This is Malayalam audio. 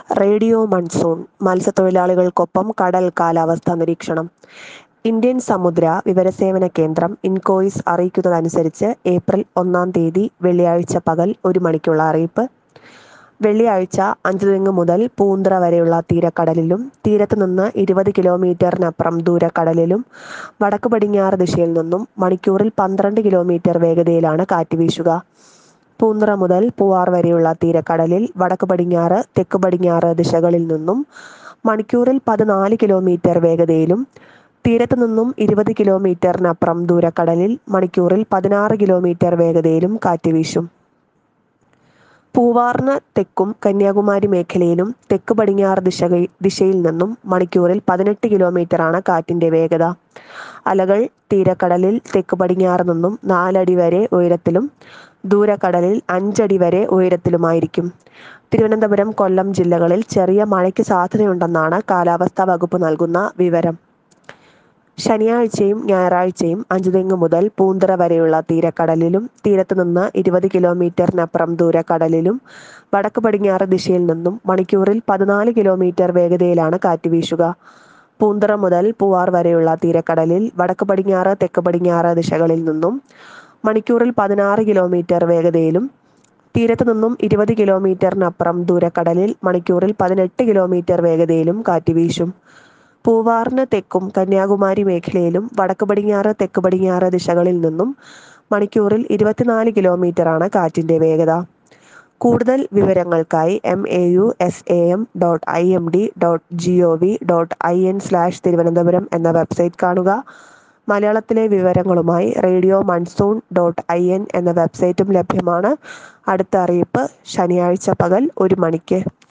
റേഡിയോ മൺസൂൺ മത്സ്യത്തൊഴിലാളികൾക്കൊപ്പം കടൽ കാലാവസ്ഥാ നിരീക്ഷണം ഇന്ത്യൻ സമുദ്ര വിവരസേവന കേന്ദ്രം ഇൻകോയിസ് അറിയിക്കുന്നതനുസരിച്ച് ഏപ്രിൽ ഒന്നാം തീയതി വെള്ളിയാഴ്ച പകൽ ഒരു മണിക്കുള്ള അറിയിപ്പ് വെള്ളിയാഴ്ച അഞ്ചുതെങ്ങ് മുതൽ പൂന്തറ വരെയുള്ള തീരക്കടലിലും തീരത്ത് നിന്ന് ഇരുപത് കിലോമീറ്ററിനപ്പുറം ദൂരക്കടലിലും വടക്ക് പടിഞ്ഞാറ് ദിശയിൽ നിന്നും മണിക്കൂറിൽ പന്ത്രണ്ട് കിലോമീറ്റർ വേഗതയിലാണ് കാറ്റ് വീശുക പൂന്തറ മുതൽ പൂവാർ വരെയുള്ള തീരക്കടലിൽ വടക്ക് പടിഞ്ഞാറ് തെക്ക് പടിഞ്ഞാറ് ദിശകളിൽ നിന്നും മണിക്കൂറിൽ പതിനാല് കിലോമീറ്റർ വേഗതയിലും തീരത്ത് നിന്നും ഇരുപത് കിലോമീറ്ററിനപ്പുറം ദൂരക്കടലിൽ മണിക്കൂറിൽ പതിനാറ് കിലോമീറ്റർ വേഗതയിലും കാറ്റ് വീശും പൂവാറിന് തെക്കും കന്യാകുമാരി മേഖലയിലും തെക്ക് പടിഞ്ഞാറ് ദിശ ദിശയിൽ നിന്നും മണിക്കൂറിൽ പതിനെട്ട് കിലോമീറ്ററാണ് കാറ്റിന്റെ വേഗത അലകൾ തീരക്കടലിൽ തെക്ക് പടിഞ്ഞാറ് നിന്നും നാലടി വരെ ഉയരത്തിലും ദൂരക്കടലിൽ അഞ്ചടി വരെ ഉയരത്തിലുമായിരിക്കും തിരുവനന്തപുരം കൊല്ലം ജില്ലകളിൽ ചെറിയ മഴയ്ക്ക് സാധ്യതയുണ്ടെന്നാണ് കാലാവസ്ഥാ വകുപ്പ് നൽകുന്ന വിവരം ശനിയാഴ്ചയും ഞായറാഴ്ചയും അഞ്ചുതെങ്ങ് മുതൽ പൂന്തറ വരെയുള്ള തീരക്കടലിലും തീരത്ത് നിന്ന് ഇരുപത് കിലോമീറ്ററിനപ്പുറം ദൂരക്കടലിലും വടക്ക് പടിഞ്ഞാറ് ദിശയിൽ നിന്നും മണിക്കൂറിൽ പതിനാല് കിലോമീറ്റർ വേഗതയിലാണ് കാറ്റ് വീശുക പൂന്തറ മുതൽ പൂവാർ വരെയുള്ള തീരക്കടലിൽ വടക്ക് പടിഞ്ഞാറ് തെക്ക് പടിഞ്ഞാറ് ദിശകളിൽ നിന്നും മണിക്കൂറിൽ പതിനാറ് കിലോമീറ്റർ വേഗതയിലും തീരത്ത് നിന്നും ഇരുപത് കിലോമീറ്ററിനപ്പുറം ദൂരക്കടലിൽ മണിക്കൂറിൽ പതിനെട്ട് കിലോമീറ്റർ വേഗതയിലും കാറ്റ് വീശും പൂവാറിന് തെക്കും കന്യാകുമാരി മേഖലയിലും വടക്ക് പടിഞ്ഞാറ് തെക്ക് പടിഞ്ഞാറ് ദിശകളിൽ നിന്നും മണിക്കൂറിൽ ഇരുപത്തിനാല് കിലോമീറ്ററാണ് കാറ്റിന്റെ വേഗത കൂടുതൽ വിവരങ്ങൾക്കായി M A U S A M dot I M D dot G O V dot I N slash Thiruvananthapuram എന്ന വെബ്സൈറ്റ് കാണുക മലയാളത്തിലെ വിവരങ്ങളുമായി radio monsoon dot I N എന്ന വെബ്സൈറ്റും ലഭ്യമാണ് അടുത്ത അറിയിപ്പ് ശനിയാഴ്ച പകൽ ഒരു മണിക്ക്